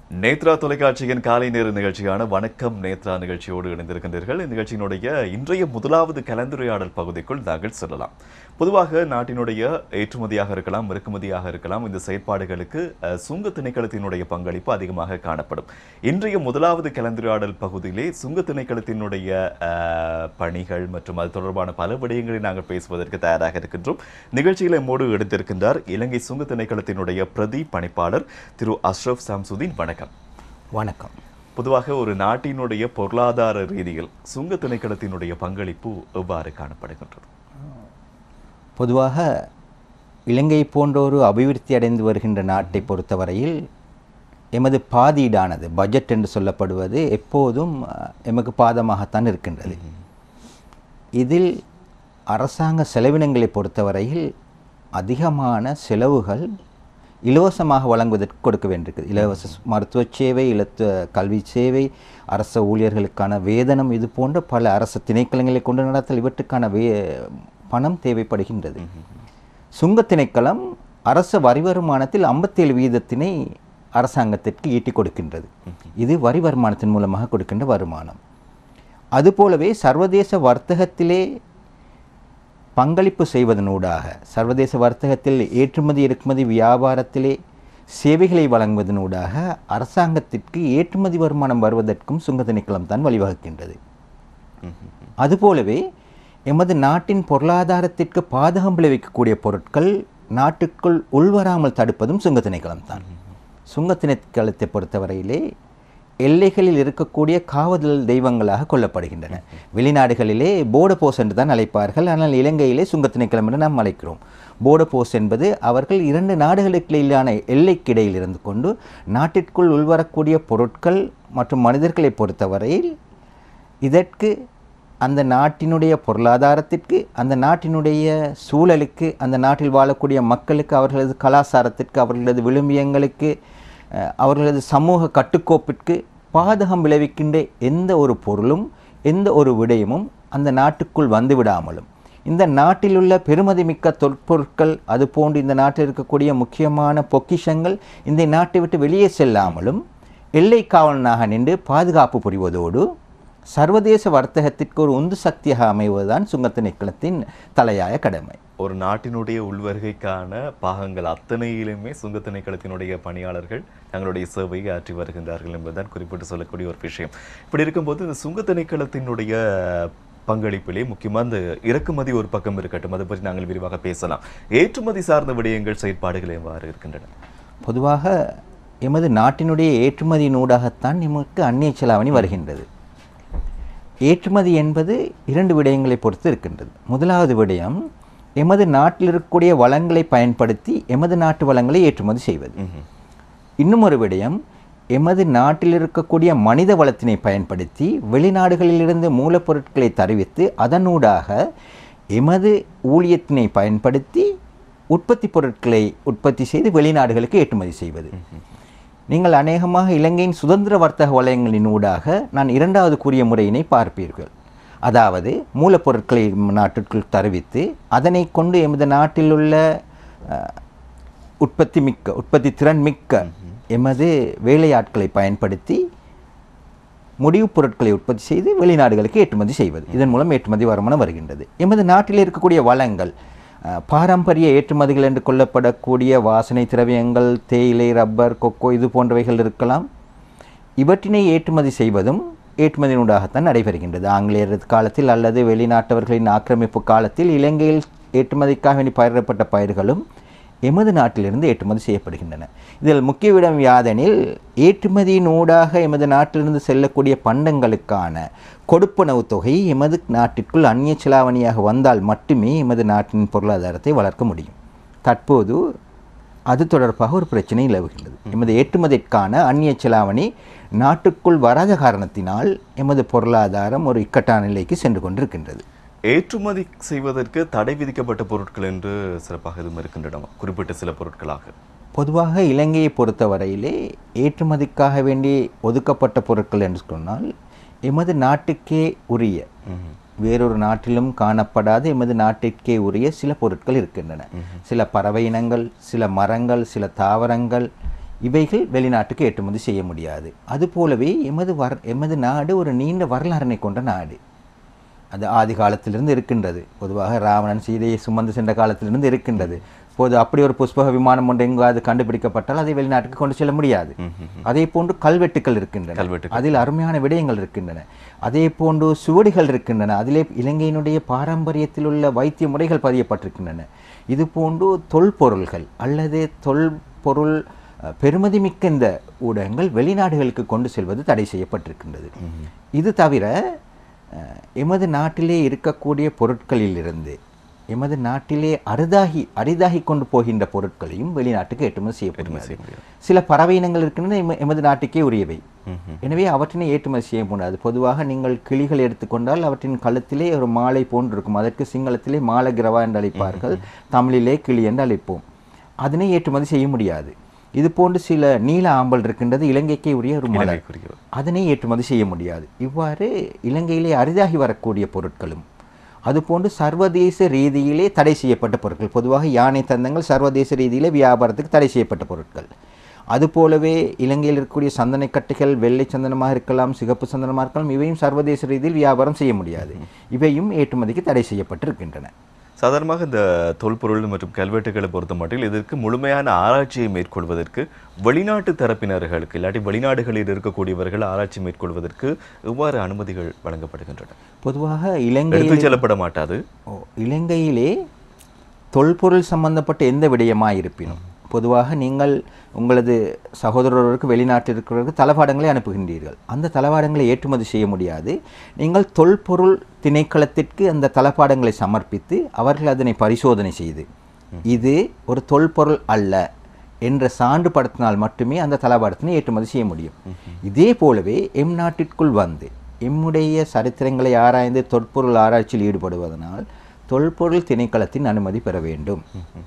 நேத்ரா தொலைக்காட்சியின் காலை நேர நிகழ்ச்சியான வணக்கம் நேத்ரா நிகழ்ச்சியோடு இணைந்திருக்கின்றீர்கள் இந்நிகழ்ச்சியினுடைய இன்றைய முதலாவது கலந்துரையாடல் பகுதிக்குள் நாங்கள் செல்லலாம் பொதுவாக நாட்டினுடைய ஏற்றுமதியாக இருக்கலாம் இறக்குமதியாக இருக்கலாம் இந்த செயற்பாடுகளுக்கு அஹ், சுங்க திணைக்களத்தினுடைய பங்களிப்பு அதிகமாக காணப்படும் இன்றைய முதலாவது கலந்துரையாடல் பகுதியிலே சுங்க திணைக்களத்தினுடைய அஹ், பணிகள் மற்றும் அது தொடர்பான பல விடயங்களை நாங்கள் பேசுவதற்கு தயாராக இருக்கின்றோம் நிகழ்ச்சியில் எம்மோடு எடுத்திருக்கின்றார் இலங்கை சுங்க திணைக்களத்தினுடைய பிரதி பணிப்பாளர் திரு அஷ்ரப் சாம்சுதீன் வணக்கம் வணக்கம் பொதுவாக ஒரு நாட்டினுடைய பொருளாதார ரீதியில் சுங்க திணைக்களத்தினுடைய பங்களிப்பு எவ்வாறு காணப்படுகின்றது பொதுவாக இலங்கை போன்ற ஒரு அபிவிருத்தி அடைந்து வருகின்ற நாட்டை பொறுத்தவரையில் எமது பாதீடானது பட்ஜெட் என்று சொல்லப்படுவது எப்போதும் அஹ், எமக்கு பாதமாகத்தான் இருக்கின்றது இதில் அரசாங்க செலவினங்களை பொறுத்தவரையில் அதிகமான செலவுகள் இலவசமாக வழங்குவதற்கு கொடுக்க வேண்டியிருக்குது இலவச மருத்துவ சேவை இலத்த கல்வி சேவை அரச ஊழியர்களுக்கான வேதனம் இது போன்ற பல அரசு திணைக்களங்களை கொண்டு நடத்தல் இவற்றுக்கான வே பணம் தேவைப்படுகின்றது சுங்க திணைக்களம் அரச வரி வருமானத்தில் ஐம்பத்தேழு வீதத்தினை அரசாங்கத்திற்கு ஈட்டிக் கொடுக்கின்றது இது வரி வருமானத்தின் மூலமாக கொடுக்கின்ற வருமானம் அதுபோலவே சர்வதேச வர்த்தகத்திலே பங்களிப்பு செய்வதனூடாக சர்வதேச வர்த்தகத்தில் ஏற்றுமதி இறக்குமதி வியாபாரத்திலே சேவைகளை வழங்குவதனூடாக அரசாங்கத்திற்கு ஏற்றுமதி வருமானம் வருவதற்கும் சுங்க திணைக்களம் தான் வழிவகுக்கின்றது அதுபோலவே எமது நாட்டின் பொருளாதாரத்திற்கு பாதகம் விளைவிக்கக்கூடிய பொருட்கள் நாட்டுக்குள் உள்வராமல் தடுப்பதும் சுங்க திணைக்களம் தான் சுங்க திணைக்களத்தை பொறுத்தவரையிலே எல்லைகளில் இருக்கக்கூடிய காவல் தெய்வங்களாக கொள்ளப்படுகின்றன வெளிநாடுகளிலே போடபோஸ் என்று தான் அழைப்பார்கள் ஆனால் இலங்கையிலே சுங்க திணைக்களம் என்று நாம் அழைக்கிறோம் போடபோஸ் என்பது அவர்கள் இரண்டு நாடுகளுக்கிடையிலான எல்லைக்கிடையில் இருந்து கொண்டு நாட்டிற்குள் உள்வரக்கூடிய பொருட்கள் மற்றும் மனிதர்களை பொறுத்தவரையில் இதற்கு அந்த நாட்டினுடைய பொருளாதாரத்திற்கு அந்த நாட்டினுடைய சூழலுக்கு அந்த நாட்டில் வாழக்கூடிய மக்களுக்கு அவர்களது கலாச்சாரத்திற்கு அவர்களது விழுமியங்களுக்கு அஹ், அவர்களது சமூக கட்டுக்கோப்பிற்கு பாதகம் விளைவிக்கின்ற எந்த ஒரு பொருளும் எந்த ஒரு விடயமும் அந்த நாட்டுக்குள் வந்து விடாமலும் இந்த நாட்டில் உள்ள பெருமதிமிக்க தொற்பொருட்கள் அதுபோன்று இந்த நாட்டில் இருக்கக்கூடிய முக்கியமான பொக்கிஷங்கள் இந்த நாட்டை விட்டு வெளியே செல்லாமலும் எல்லை காவலனாக நின்று பாதுகாப்பு புரிவதோடு சர்வதேச வர்த்தகத்திற்கு ஒரு உந்து சக்தியாக அமைவதுதான் சுங்க திணைக்களத்தின் தலையாய கடமை ஒரு நாட்டினுடைய உள்வருகைக்கான பாகங்கள் அத்தனையிலுமே சுங்க திணைக்களத்தினுடைய பணியாளர்கள் தங்களுடைய சேவையை ஆற்றி வருகின்றார்கள் என்பதுதான் குறிப்பிட்டு சொல்லக்கூடிய ஒரு விஷயம் இப்படி இருக்கும்போது இந்த சுங்க திணைக்களத்தினுடைய பங்களிப்பிலே முக்கியமாக இந்த இறக்குமதி ஒரு பக்கம் இருக்கட்டும் அதை பற்றி நாங்கள் விரிவாக பேசலாம் ஏற்றுமதி சார்ந்த விடயங்கள் செயற்பாடுகள் எவ்வாறு இருக்கின்றன பொதுவாக எமது நாட்டினுடைய ஏற்றுமதியினூடாகத்தான் நமக்கு அந்நிய செலாவணி வருகின்றது ஏற்றுமதி என்பது இரண்டு விடயங்களை பொறுத்து இருக்கின்றது முதலாவது விடயம் எமது நாட்டில் இருக்கக்கூடிய வளங்களை பயன்படுத்தி எமது நாட்டு வளங்களை ஏற்றுமதி செய்வது இன்னும் ஒரு விடயம் எமது நாட்டில் இருக்கக்கூடிய மனித வளத்தினை பயன்படுத்தி வெளிநாடுகளிலிருந்து மூலப்பொருட்களை தருவித்து அதனூடாக எமது ஊழியத்தினை பயன்படுத்தி உற்பத்தி பொருட்களை உற்பத்தி செய்து வெளிநாடுகளுக்கு ஏற்றுமதி செய்வது நீங்கள் அநேகமாக இலங்கையின் சுதந்திர வர்த்தக வலயங்களின் ஊடாக நான் இரண்டாவது கூறிய முறையினை பார்ப்பீர்கள் அதாவது மூலப்பொருட்களை நாட்டிற்குள் தருவித்து அதனை கொண்டு எமது நாட்டில் உள்ள அஹ், உற்பத்தி மிக்க உற்பத்தி திறன் மிக்க எமது வேலையாட்களை பயன்படுத்தி முடிவுப் பொருட்களை உற்பத்தி செய்து வெளிநாடுகளுக்கு ஏற்றுமதி செய்வது இதன் மூலம் ஏற்றுமதி வருமானம் வருகின்றது எமது நாட்டில் இருக்கக்கூடிய வளங்கள் அஹ், பாரம்பரிய ஏற்றுமதிகள் என்று கொள்ளப்படக்கூடிய வாசனை திரவியங்கள் தேயிலை ரப்பர் கொக்கோ இது போன்றவைகள் இருக்கலாம் இவற்றினை ஏற்றுமதி செய்வதும் ஏற்றுமதியினூடாகத்தான் நடைபெறுகின்றது ஆங்கிலேயர் காலத்தில் அல்லது வெளிநாட்டவர்களின் ஆக்கிரமிப்பு காலத்தில் இலங்கையில் ஏற்றுமதிக்காக வேண்டி பயிரிடப்பட்ட பயிர்களும் எமது நாட்டிலிருந்து ஏற்றுமதி செய்யப்படுகின்றன இதில் முக்கிய விடம் யாதெனில் ஏற்றுமதியின் ஊடாக எமது நாட்டிலிருந்து செல்லக்கூடிய பண்டங்களுக்கான கொடுப்பனவு தொகை எமது நாட்டிற்குள் அந்நிய செலாவணியாக வந்தால் மட்டுமே எமது நாட்டின் பொருளாதாரத்தை வளர்க்க முடியும் தற்போது அது தொடர்பாக ஒரு பிரச்சனை நிலவுகின்றது எமது ஏற்றுமதிக்கான அந்நிய செலாவணி நாட்டுக்குள் வராத காரணத்தினால் எமது பொருளாதாரம் ஒரு இக்கட்டான நிலைக்கு சென்று கொண்டிருக்கின்றது ஏற்றுமதி செய்வதற்கு தடை விதிக்கப்பட்ட பொருட்கள் என்று சிறப்பாக எதுவும் இருக்கின்றன குறிப்பிட்ட சில பொருட்களாக பொதுவாக இலங்கையை பொறுத்தவரையிலே ஏற்றுமதிக்காக வேண்டி ஒதுக்கப்பட்ட பொருட்கள் என்று சொன்னால் எமது நாட்டுக்கே உரிய வேறொரு நாட்டிலும் காணப்படாத எமது நாட்டிற்கே உரிய சில பொருட்கள் இருக்கின்றன சில பறவை இனங்கள் சில மரங்கள் சில தாவரங்கள் இவைகள் வெளிநாட்டுக்கு ஏற்றுமதி செய்ய முடியாது அதுபோலவே எமது வர் எமது நாடு ஒரு நீண்ட வரலாறினை கொண்ட நாடு அது ஆதி காலத்திலிருந்து இருக்கின்றது பொதுவாக ராவணன் சீதையை சுமந்து சென்ற காலத்திலிருந்து இருக்கின்றது இப்போது அப்படி ஒரு புஷ்பக விமானம் ஒன்று எங்காவது கண்டுபிடிக்கப்பட்டால் அதை வெளிநாட்டுக்கு கொண்டு செல்ல முடியாது அதே போன்று கல்வெட்டுக்கள் இருக்கின்றன கல்வெட்டுக்கள். அதில் அருமையான விடயங்கள் இருக்கின்றன அதே போன்று சுவடிகள் இருக்கின்றன அதிலே இலங்கையினுடைய பாரம்பரியத்தில் உள்ள வைத்திய முறைகள் பதியப்பட்டிருக்கின்றன இது போன்று தொல்பொருள்கள் அல்லது தொல்பொருள் அஹ், பெருமதிமிக்க இந்த ஊடகங்கள் வெளிநாடுகளுக்கு கொண்டு செல்வது தடை செய்யப்பட்டிருக்கின்றது இது தவிர அஹ், எமது நாட்டிலே இருக்கக்கூடிய பொருட்களிலிருந்து எமது நாட்டிலே அரிதாகி அரிதாகி கொண்டு போகின்ற பொருட்களையும் வெளிநாட்டுக்கு ஏற்றுமதி செய்யப்படுகிறது சில பறவை இனங்கள் இருக்கின்றன எம- எமது நாட்டுக்கே உரியவை எனவே அவற்றினை ஏற்றுமதி செய்ய முடியாது பொதுவாக நீங்கள் கிளிகள் எடுத்துக்கொண்டால் அவற்றின் கழுத்திலே ஒரு மாலை போன்று இருக்கும் அதற்கு சிங்களத்திலே மாலகிரவா என்று அழைப்பார்கள் தமிழிலே கிளி என்று அழைப்போம் அதனை ஏற்றுமதி செய்ய முடியாது இது போன்று சில நீல ஆம்பல் இருக்கின்றது இலங்கைக்கே உரிய ஒரு மலர் குறிக்கிறது. அதனை ஏற்றுமதி செய்ய முடியாது இவ்வாறு இலங்கையிலே அரிதாகி வரக்கூடிய பொருட்களும் அதுபோன்று சர்வதேச ரீதியிலே தடை செய்யப்பட்ட பொருட்கள் பொதுவாக யானை தந்தங்கள் சர்வதேச ரீதியிலே வியாபாரத்துக்கு தடை செய்யப்பட்ட பொருட்கள் அதுபோலவே இலங்கையில் இருக்கக்கூடிய சந்தன கட்டைகள் வெள்ளை சந்தனமாக இருக்கலாம் சிகப்பு சந்தனமாக இருக்கலாம் இவையும் சர்வதேச ரீதியில் வியாபாரம் செய்ய முடியாது இவையும் ஏற்றுமதிக்கு தடை செய்யப்பட்டிருக்கின்றன சாதாரணமாக இந்த தொல்பொருள் மற்றும் கல்வெட்டுகளை பொறுத்த மட்டில் இதற்கு முழுமையான ஆராய்ச்சியை மேற்கொள்வதற்கு வெளிநாட்டு தரப்பினர்களுக்கு இல்லாட்டி வெளிநாடுகளில் இருக்கக்கூடியவர்கள் ஆராய்ச்சி மேற்கொள்வதற்கு எவ்வாறு அனுமதிகள் வழங்கப்படுகின்றன பொதுவாக இலங்கை எடுத்துச் செல்லப்பட மாட்டாது ஓ, இலங்கையிலே தொல்பொருள் சம்பந்தப்பட்ட எந்த விடயமாக இருப்பினும் பொதுவாக நீங்கள் உங்களது சகோதரருக்கு வெளிநாட்டில் இருக்கிறவருக்கு தளபாடங்களை அனுப்புகின்றீர்கள் அந்த தளபாடங்களை ஏற்றுமதி செய்ய முடியாது நீங்கள் தொல்பொருள் திணைக்களத்திற்கு அந்த தளபாடங்களை சமர்ப்பித்து அவர்கள் அதனை பரிசோதனை செய்து இது ஒரு தொல்பொருள் அல்ல என்ற சான்றுபடுத்தினால் மட்டுமே அந்த தளபாடத்தினை ஏற்றுமதி செய்ய முடியும் இதே போலவே எம் நாட்டிற்குள் வந்து எம்முடைய சரித்திரங்களை ஆராய்ந்து தொல்பொருள் ஆராய்ச்சியில் ஈடுபடுவதனால் தொல்பொருள் திணைக்களத்தின் அனுமதி பெற வேண்டும்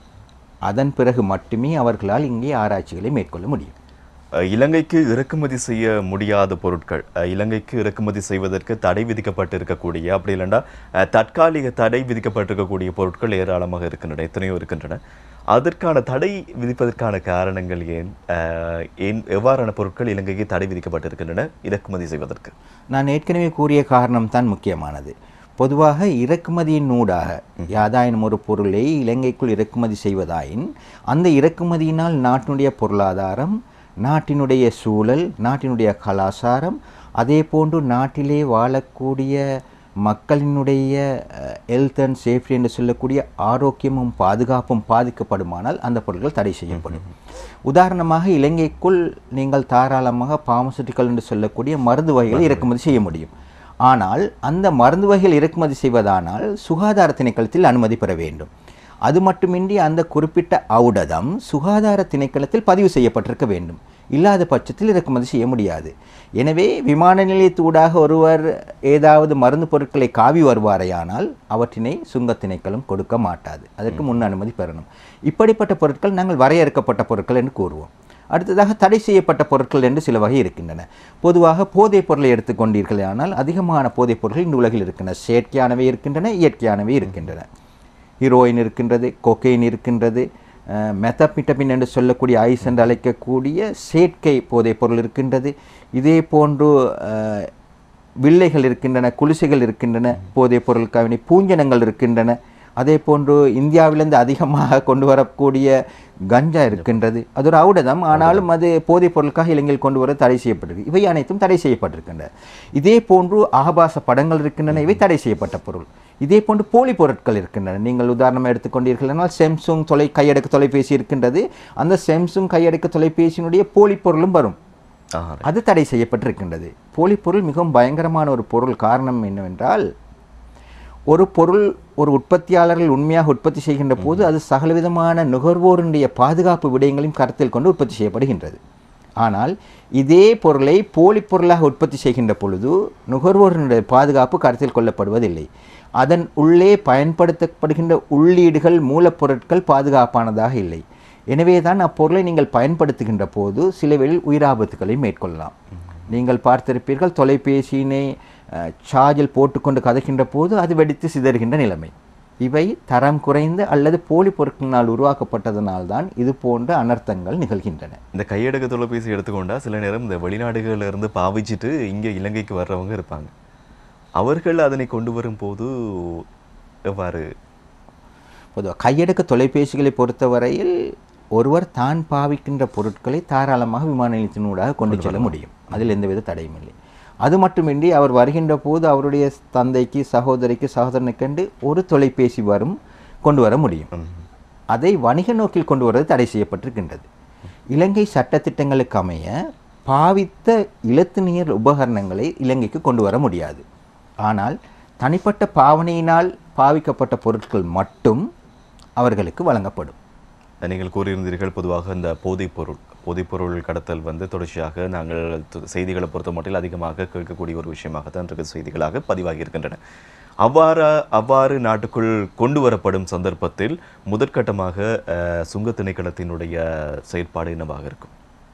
அதன் பிறகு மட்டுமே அவர்களால் இங்கே ஆராய்ச்சிகளை மேற்கொள்ள முடியும் அஹ், இலங்கைக்கு இறக்குமதி செய்ய முடியாத பொருட்கள் அஹ், இலங்கைக்கு இறக்குமதி செய்வதற்கு தடை விதிக்கப்பட்டிருக்கக்கூடிய அப்படி இல்லைன்னா அஹ், தற்காலிக தடை விதிக்கப்பட்டிருக்கக்கூடிய பொருட்கள் ஏராளமாக இருக்கின்றன எத்தனையோ இருக்கின்றன அதற்கான தடை விதிப்பதற்கான காரணங்கள் ஏன் அஹ், ஏன் எவ்வாறான பொருட்கள் இலங்கைக்கு தடை விதிக்கப்பட்டிருக்கின்றன இறக்குமதி செய்வதற்கு நான் ஏற்கனவே கூறிய காரணம் தான் முக்கியமானது பொதுவாக இறக்குமதியின் ஊடாக யாதாயினும் ஒரு பொருளை இலங்கைக்குள் இறக்குமதி செய்வதாயின் அந்த இறக்குமதியினால் நாட்டினுடைய பொருளாதாரம் நாட்டினுடைய சூழல் நாட்டினுடைய கலாச்சாரம் அதே போன்று நாட்டிலே வாழக்கூடிய மக்களினுடைய ஹெல்த் அண்ட் சேஃப்டி என்று சொல்லக்கூடிய ஆரோக்கியமும் பாதுகாப்பும் பாதிக்கப்படுமானால் அந்த பொருட்கள் தடை செய்யப்படும் உதாரணமாக இலங்கைக்குள் நீங்கள் தாராளமாக பார்மசூட்டிக்கல் என்று சொல்லக்கூடிய மருந்து வகைகளை இறக்குமதி செய்ய முடியும் ஆனால் அந்த மருந்து வகைகள் இறக்குமதி செய்வதானால் சுகாதார திணைக்களத்தில் அனுமதி பெற வேண்டும் அது மட்டுமின்றி அந்த குறிப்பிட்ட ஔடதம் சுகாதார திணைக்களத்தில் பதிவு செய்யப்பட்டிருக்க வேண்டும் இல்லாத பட்சத்தில் இறக்குமதி செய்ய முடியாது எனவே விமான நிலையத்தூடாக ஒருவர் ஏதாவது மருந்து பொருட்களை காவி வருவாரையானால் அவற்றினை சுங்கத் திணைக்களம் கொடுக்க மாட்டாது அதற்கு முன் அனுமதி பெறணும் இப்படிப்பட்ட பொருட்கள் நாங்கள் வரையறுக்கப்பட்ட பொருட்கள் என்று கூறுவோம் அடுத்ததாக தடை செய்யப்பட்ட பொருட்கள் என்று சில வகை இருக்கின்றன பொதுவாக போதைப் பொருளை எடுத்துக்கொண்டீர்களே ஆனால் அதிகமான போதைப் பொருட்கள் இந்த உலகில் இருக்கின்றன செயற்கையானவை இருக்கின்றன இயற்கையானவை இருக்கின்றன ஹீரோயின் இருக்கின்றது கொக்கைன் இருக்கின்றது மெத்தபிட்டபின் என்று சொல்லக்கூடிய ஐஸ் என்று அழைக்கக்கூடிய செயற்கை போதைப் பொருள் இருக்கின்றது இதே போன்று அஹ், வில்லைகள் இருக்கின்றன குளிசைகள் இருக்கின்றன போதைப் பொருளுக்காக பூஞ்சனங்கள் இருக்கின்றன அதே போன்று இந்தியாவிலிருந்து அதிகமாக கொண்டு வரக்கூடிய கஞ்சா இருக்கின்றது அது ஒரு ஔடதம் ஆனாலும் அது போதைப் பொருளுக்காக இலங்கையில் கொண்டு வர தடை செய்யப்பட்டிருக்கு இவை அனைத்தும் தடை செய்யப்பட்டிருக்கின்றன இதே போன்று ஆபாச படங்கள் இருக்கின்றன இவை தடை செய்யப்பட்ட பொருள் இதே போன்று போலி பொருட்கள் இருக்கின்றன நீங்கள் உதாரணமாக எடுத்துக்கொண்டீர்கள் என்றால் செம்சுங் தொலை கையடக்க தொலைபேசி இருக்கின்றது அந்த செம்சுங் கையடக்க தொலைபேசியினுடைய போலி பொருளும் வரும் ஆஹா. அது தடை செய்யப்பட்டிருக்கின்றது போலி பொருள் மிகவும் பயங்கரமான ஒரு பொருள் காரணம் என்னவென்றால் ஒரு பொருள் ஒரு உற்பத்தியாளர்கள் உண்மையாக உற்பத்தி செய்கின்ற போது அது சகலவிதமான நுகர்வோருடைய பாதுகாப்பு விடயங்களையும் கருத்தில் கொண்டு உற்பத்தி செய்யப்படுகின்றது ஆனால் இதே பொருளை போலி பொருளாக உற்பத்தி செய்கின்ற பொழுது நுகர்வோருடைய பாதுகாப்பு கருத்தில் கொள்ளப்படுவதில்லை அதன் உள்ளே பயன்படுத்தப்படுகின்ற உள்ளீடுகள் மூலப்பொருட்கள் பாதுகாப்பானதாக இல்லை எனவே தான் அப்பொருளை நீங்கள் பயன்படுத்துகின்ற போது சில வேளையில் உயிராபத்துக்களை மேற்கொள்ளலாம் நீங்கள் பார்த்திருப்பீர்கள் தொலைபேசியினை அஹ், சார்ஜில் போட்டுக்கொண்டு கதைக்கின்ற போது அது வெடித்து சிதறுகின்ற நிலைமை இவை தரம் குறைந்த அல்லது போலி பொருட்களினால் உருவாக்கப்பட்டதனால்தான் இது போன்ற அனர்த்தங்கள் நிகழ்கின்றன இந்த கையடக்க தொலைபேசி எடுத்துக்கொண்டா சில நேரம் இந்த வெளிநாடுகள்ல இருந்து பாவிச்சிட்டு இங்க இலங்கைக்கு வர்றவங்க இருப்பாங்க அவர்கள் அதனை கொண்டு வரும்போது எவ்வாறு பொதுவாக கையடக்க தொலைபேசிகளை பொறுத்தவரையில் ஒருவர் தான் பாவிக்கின்ற பொருட்களை தாராளமாக விமான நிலையத்தினூடாக கொண்டு செல்ல முடியும் அதில் எந்தவித தடையும் இல்லை அது மட்டுமின்றி அவர் வருகின்ற போது அவருடைய தந்தைக்கு சகோதரிக்கு சகோதரனுக்கென்று ஒரு தொலைபேசி வரும் கொண்டு வர முடியும் ம். அதை வணிக நோக்கில் கொண்டு வருவது தடை செய்யப்பட்டிருக்கின்றது இலங்கை சட்டத்திட்டங்களுக்கு அமைய பாவித்த இலத்தினியர் உபகரணங்களை இலங்கைக்கு கொண்டு வர முடியாது ஆனால் தனிப்பட்ட பாவனையினால் பாவிக்கப்பட்ட பொருட்கள் மட்டும் அவர்களுக்கு வழங்கப்படும் நீங்கள் கூறியிருந்தீர்கள் பொதுவாக இந்த போதைப்பொருள் போதைப்பொருள் கடத்தல் வந்து தொடர்ச்சியாக நாங்கள் து- செய்திகளை பொறுத்த மட்டில் அதிகமாக கேட்கக்கூடிய ஒரு விஷயமாகத்தான் இருக்க செய்திகளாக பதிவாகி இருக்கின்றன அவ்வாறு அவ்வாறு நாட்டுக்குள் கொண்டு வரப்படும் சந்தர்ப்பத்தில் முதற்கட்டமாக அஹ், சுங்க திணைக்களத்தினுடைய செயற்பாடு என்னவாக இருக்கும்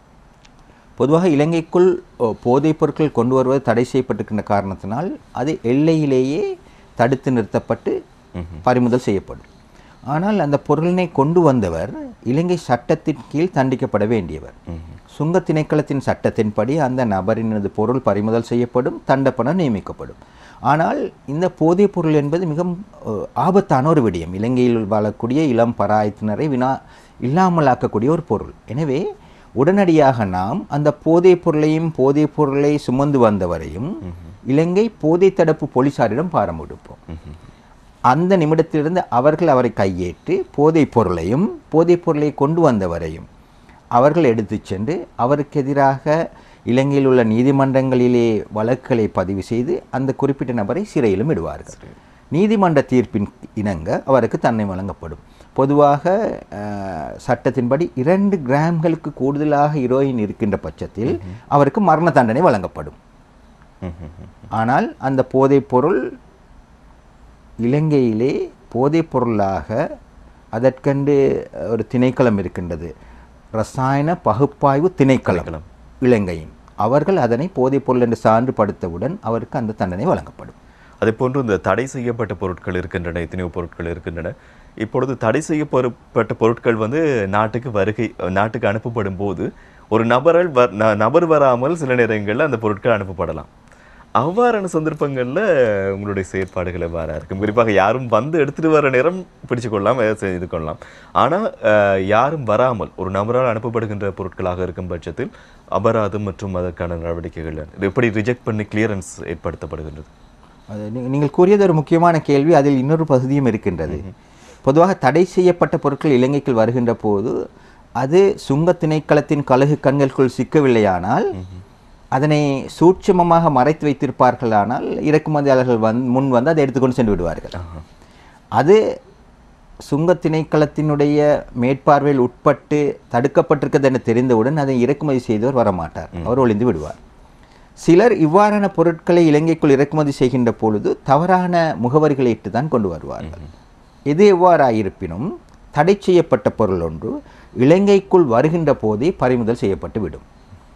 பொதுவாக இலங்கைக்குள் ஓ, போதைப் பொருட்கள் கொண்டு வருவது தடை செய்யப்பட்டிருக்கின்ற காரணத்தினால் அது எல்லையிலேயே தடுத்து நிறுத்தப்பட்டு பறிமுதல் செய்யப்படும் ஆனால் அந்த பொருளினை கொண்டு வந்தவர் இலங்கை சட்டத்தின் கீழ் தண்டிக்கப்பட வேண்டியவர் சுங்க திணைக்களத்தின் சட்டத்தின்படி அந்த நபரினது பொருள் பறிமுதல் செய்யப்படும் தண்டப்பணம் நியமிக்கப்படும் ஆனால் இந்த போதைப் பொருள் என்பது மிகவும் அஹ், ஆபத்தான ஒரு விடயம் இலங்கையில் வாழக்கூடிய இளம் பராயத்தினரை வினா இல்லாமலாக்கக்கூடிய ஒரு பொருள் எனவே உடனடியாக நாம் அந்த போதைப் பொருளையும் போதைப் பொருளை சுமந்து வந்தவரையும் இலங்கை போதை தடுப்பு போலீசாரிடம் பாரமுடுப்போம் அந்த நிமிடத்திலிருந்து அவர்கள் அவரை கையேற்று போதைப் பொருளையும் போதைப் பொருளை கொண்டு வந்தவரையும் அவர்கள் எடுத்துச் சென்று அவருக்கு எதிராக இலங்கையில் உள்ள நீதிமன்றங்களிலே வழக்குகளை பதிவு செய்து அந்த குறிப்பிட்ட நபரை சிறையிலும் இடுவார்கள் நீதிமன்ற தீர்ப்பின் இணங்க அவருக்கு தன்னை வழங்கப்படும் பொதுவாக அஹ், சட்டத்தின்படி இரண்டு கிராம்களுக்கு கூடுதலாக ஹீரோயின் இருக்கின்ற பட்சத்தில் அவருக்கு மரண தண்டனை வழங்கப்படும் ஆனால் அந்த போதைப் பொருள் இலங்கையிலே போதைப் பொருளாக அதற்கென்று ஒரு திணைக்களம் இருக்கின்றது ரசாயன பகுப்பாய்வு திணைக்களம் இலங்கையின் அவர்கள் அதனை போதைப் பொருள் என்று சான்று படுத்தவுடன் அவருக்கு அந்த தண்டனை வழங்கப்படும் அதே போன்று இந்த தடை செய்யப்பட்ட பொருட்கள் இருக்கின்றன எத்தனையோ பொருட்கள் இருக்கின்றன இப்பொழுது தடை செய்யப்பட்ட பொருட்கள் வந்து நாட்டுக்கு வருகை நாட்டுக்கு அனுப்பப்படும் போது ஒரு நபரால் வ ந- நபர் வராமல் சில நேரங்களில் அந்த பொருட்கள் அனுப்பப்படலாம் அவ்வாறான சந்தர்ப்பங்களில் உங்களுடைய செயற்பாடுகள் எவ்வாறா இருக்கும் குறிப்பாக யாரும் வந்து எடுத்துட்டு வர நேரம் பிடிச்சு கொள்ளலாம் எதாவது செய்து கொள்ளலாம் ஆனால் யாரும் வராமல் ஒரு நபரால் அனுப்பப்படுகின்ற பொருட்களாக இருக்கும் பட்சத்தில் அபராதம் மற்றும் அதற்கான நடவடிக்கைகள் இது எப்படி ரிஜெக்ட் பண்ணி கிளியரன்ஸ் ஏற்படுத்தப்படுகின்றது அது நீ- நீங்கள் கூறியது ஒரு முக்கியமான கேள்வி அதில் இன்னொரு பகுதியும் இருக்கின்றது பொதுவாக தடை செய்யப்பட்ட பொருட்கள் இலங்கைக்குள் வருகின்ற போது அது சுங்க திணைக்களத்தின் கழுகு கண்களுக்குள் சிக்கவில்லையானால் அதனை சூட்சுமமாக மறைத்து வைத்திருப்பார்களானால் இறக்குமதியாளர்கள் வந் முன் வந்து அதை எடுத்துக்கொண்டு சென்று விடுவார்கள் அது சுங்க திணைக்களத்தினுடைய மேற்பார்வையில் உட்பட்டு தடுக்கப்பட்டிருக்கிறது என தெரிந்தவுடன் அதை இறக்குமதி செய்தவர் வரமாட்டார் அவர் ஒளிந்து விடுவார் சிலர் இவ்வாறான பொருட்களை இலங்கைக்குள் இறக்குமதி செய்கின்ற பொழுது தவறான முகவரிகளை இட்டு தான் கொண்டு வருவார்கள் எது எவ்வாறாயிருப்பினும் தடை செய்யப்பட்ட பொருள் ஒன்று இலங்கைக்குள் வருகின்ற போதே பறிமுதல் செய்யப்பட்டு விடும்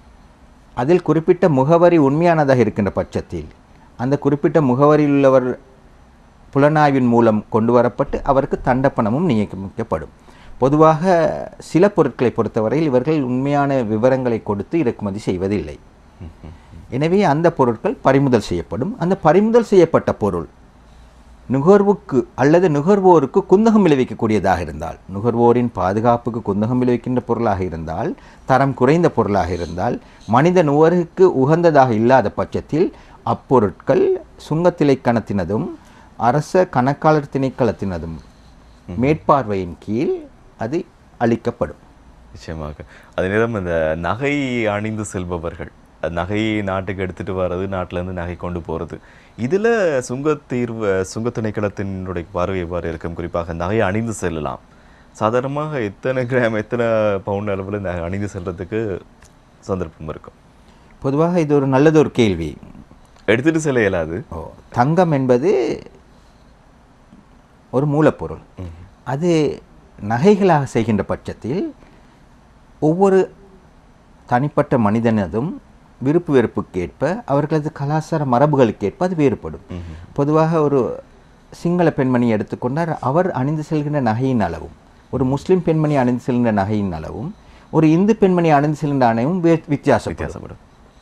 அதில் குறிப்பிட்ட முகவரி உண்மையானதாக இருக்கின்ற பட்சத்தில் அந்த குறிப்பிட்ட முகவரியில் உள்ளவர் புலனாய்வின் மூலம் கொண்டு வரப்பட்டு அவருக்கு தண்டப்பணமும் நியமிக்கப்படும் பொதுவாக சில பொருட்களை பொறுத்தவரையில் இவர்கள் உண்மையான விவரங்களை கொடுத்து இறக்குமதி செய்வதில்லை எனவே அந்த பொருட்கள் பறிமுதல் செய்யப்படும் அந்த பறிமுதல் செய்யப்பட்ட பொருள் நுகர்வுக்கு அல்லது நுகர்வோருக்கு குந்தகம் விளைவிக்கக்கூடியதாக இருந்தால் நுகர்வோரின் பாதுகாப்புக்கு குந்தகம் விளைவிக்கின்ற பொருளாக இருந்தால் தரம் குறைந்த பொருளாக இருந்தால் மனித நுகர்வுக்கு உகந்ததாக இல்லாத பட்சத்தில் அப்பொருட்கள் சுங்கத்திலை கணத்தினதும் அரச கணக்காளர் திணைக்களத்தினதும் மேற்பார்வையின் கீழ் அது அளிக்கப்படும் நிச்சயமாக அதே நேரம் இந்த நகை அணிந்து செல்பவர்கள் அது நகை நாட்டுக்கு எடுத்துட்டு வர்றது நாட்டுல இருந்து நகை கொண்டு போறது இதுல சுங்க தீர்வு சுங்க திணைக்களத்தினுடைய பார்வை எவ்வாறு இருக்கும் குறிப்பாக நகை அணிந்து செல்லலாம் சாதாரணமாக எத்தனை கிராம் எத்தனை பவுண்ட் அளவில் நகை அணிந்து செல்றதுக்கு சந்தர்ப்பம் இருக்கும் பொதுவாக இது ஒரு நல்லதொரு கேள்வி எடுத்துட்டு செல்ல இயலாது ஓ தங்கம் என்பது ஒரு மூலப்பொருள் அது நகைகளாக செய்கின்ற பட்சத்தில் ஒவ்வொரு தனிப்பட்ட மனிதனதும் விருப்பு வெறுப்புக்கேற்ப அவர்களது கலாச்சார மரபுகளுக்கேற்ப அது வேறுபடும் பொதுவாக ஒரு சிங்கள பெண்மணி எடுத்துக்கொண்டார் அவர் அணிந்து செல்கின்ற நகையின் அளவும் ஒரு முஸ்லிம் பெண்மணி அணிந்து செல்கின்ற நகையின் அளவும் ஒரு இந்து பெண்மணி அணிந்து செல்கின்ற அளவும் வே- வித்தியாசப்படும் வித்தியாசப்படும்